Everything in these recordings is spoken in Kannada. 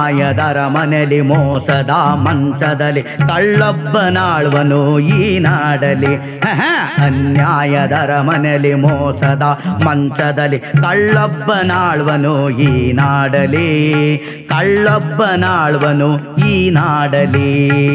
ಅನ್ಯಾಯದರ ಮನೆಯಲ್ಲಿ ಮೋಸದ ಮಂಚದಲ್ಲಿ ಕಳ್ಳೊಬ್ಬನಾಳ್ವನು ಈ ನಾಡಲಿ ಹಹ, ಅನ್ಯಾಯದರ ಮನೆಯಲ್ಲಿ ಮೋಸದ ಮಂಚದಲ್ಲಿ ಕಳ್ಳೊಬ್ಬನಾಳ್ವನು ಈ ನಾಡಲಿ ಕಳ್ಳೊಬ್ಬನಾಳ್ವನು ಈ ನಾಡಲಿ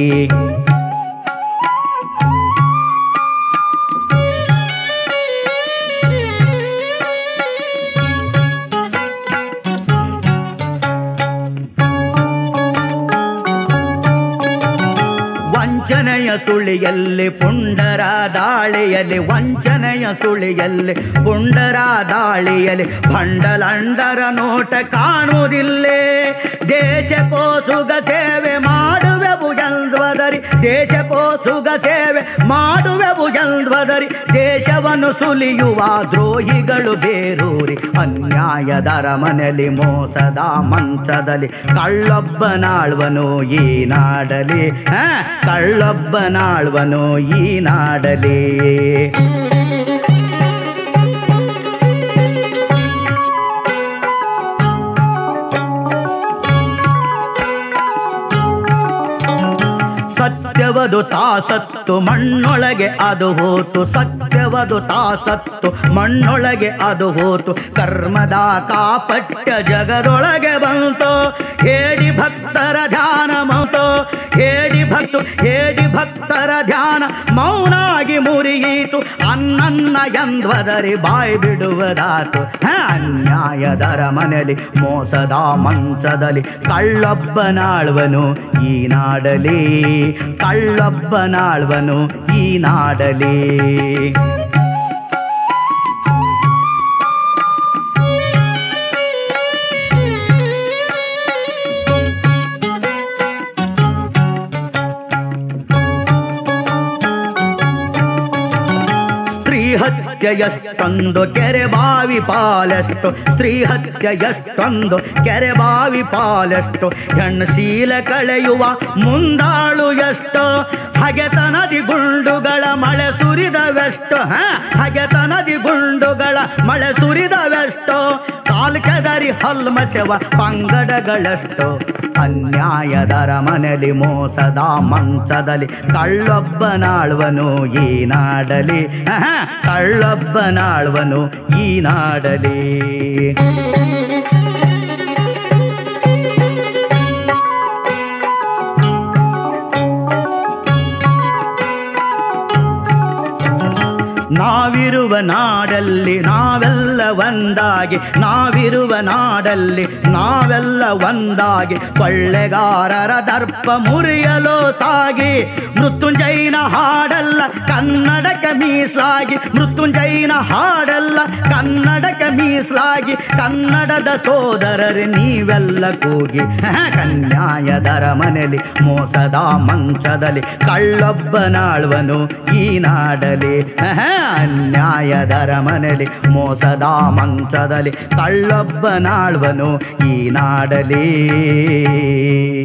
ವಂಚನೆಯ ಸುಳಿಯಲ್ಲಿ ಪುಂಡರ ದಾಳಿಯಲ್ಲಿ ವಂಚನೆಯ ಸುಳಿಯಲ್ಲಿ ಪುಂಡರ ದಾಳಿಯಲ್ಲಿ ಭಂಡಲಂಡರ ನೋಟ ಕಾಣುವುದಿಲ್ಲೇ ದೇಶಕೋಸುಗ ಸೇವೆ ಮಾಡುವೆವು ಎಂದ್ವದರಿ ದೇಶಕೋಸುಗ ಸೇವೆ ಮಾಡುವೆವು ಎಂದ್ವದರಿ ದೇಶವನ್ನು ಸುಲಿಯುವ ದ್ರೋಹಿಗಳು ಬೇರೂರಿ ಅನ್ಯಾಯದರ ಮನೆಯಲ್ಲಿ ಮೋಸದ ಮಂಚದಲ್ಲಿ ಕಳ್ಳೊಬ್ಬನಾಳ್ವನು ಈ ನಾಡಲಿ ಹ, ಕಳ್ಳೊಬ್ಬನಾಳ್ವನು ಈ ನಾಡಲಿ ಸತ್ಯವದು ತಾಸತ್ತು ಮಣ್ಣೊಳಗೆ ಅದು ಹೋತು ಸತ್ಯವದು ತಾಸತ್ತು ಮಣ್ಣೊಳಗೆ ಅದು ಹೋತು ಕರ್ಮದ ಕಾಪಟ್ಟ ಜಗದೊಳಗೆ ಬಂತು ಹೇಳಿ ಭಕ್ತರ ಧ್ಯಾನ ಮೌತು ಹೇಳಿ ಭಕ್ತು ಹೇಳಿ ಭಕ್ತರ ಧ್ಯಾನ ಮೌನಾಗಿ ಮುರಿಯಿತು ಅನ್ನನ್ನ ಎಂದ್ವದರಿ ಬಾಯಿ ಬಿಡುವುದಾತು ಹ, ಅನ್ಯಾಯದರ ಮನೆಯಲ್ಲಿ ಮೋಸದ ಮಂಚದಲ್ಲಿ ಕಳ್ಳೊಬ್ಬನಾಳ್ವನು ಈ ನಾಡಲಿ ಕಳ್ಳೊಬ್ಬನಾಳ್ವನು ಈ ನಾಡಲಿ ಸ್ತ್ರೀ ಹತ್ಯೆ ಎಷ್ಟೊಂದು ಕೆರೆ ಬಾವಿ ಪಾಲೆಷ್ಟು ಸ್ತ್ರೀ ಹತ್ಯೆ ಎಷ್ಟೊಂದು ಕೆರೆ ಬಾವಿ ಪಾಲೆಷ್ಟು ಹೆಣ್ಣು ಶೀಲ ಕಳೆಯುವ ಮುಂದಾಳು ಎಷ್ಟು ಹಗೆತನದಿ ಗುಂಡುಗಳ ಮಳೆ ಸುರಿದವೆಷ್ಟು ಹ ಹಗೆತನದಿ ಗುಂಡುಗಳ ಮಳೆ ಸುರಿದವೆಷ್ಟು ಕಾಲ್ ಕೆದರಿ ಹಲ್ಮಸೆವ ಪಂಗಡಗಳಷ್ಟು ಅನ್ಯಾಯದರ ಮನೆಯಲ್ಲಿ ಮೋಸದ ಮಂಚದಲ್ಲಿ ಕಳ್ಳೊಬ್ಬನಾಳ್ವನು ಈ ನಾಡಲಿ ಆಹಾ, ಕಳ್ಳೊಬ್ಬನಾಳ್ವನು ಈ ನಾಡಲಿ ನಾವಿರುವ ನಾಡಲ್ಲಿ ನಾವೆಲ್ಲ ಒಂದಾಗಿ ನಾವಿರುವ ನಾಡಲ್ಲಿ ನಾವೆಲ್ಲ ಒಂದಾಗಿ ಕೊಳ್ಳೆಗಾರರ ದರ್ಪ ಮುರಿಯಲು ಸಾಗಿ ಮೃತ್ಯುಂಜಯನ ಹಾಡಲ್ಲ ಕನ್ನಡಕ ಮೀಸಲಾಗಿ ಮೃತ್ಯುಂಜಯನ ಹಾಡಲ್ಲ ಕನ್ನಡಕ ಮೀಸಲಾಗಿ ಕನ್ನಡದ ಸೋದರರು ನೀವೆಲ್ಲ ಕೂಗಿ ಕನ್ಯಾಯದರ ಮನೆಯಲ್ಲಿ ಮೋಸದ ಮಂಚದಲ್ಲಿ ಕಳ್ಳೊಬ್ಬನಾಳ್ವನು ಈ ನಾಡಲಿ ಅನ್ಯಾಯದರ ಮನೆಯಲ್ಲಿ ಮೋಸದ ಮಂಚದಲ್ಲಿ ಕಳ್ಳೊಬ್ಬನಾಳ್ವನು ಈ ನಾಡಲಿ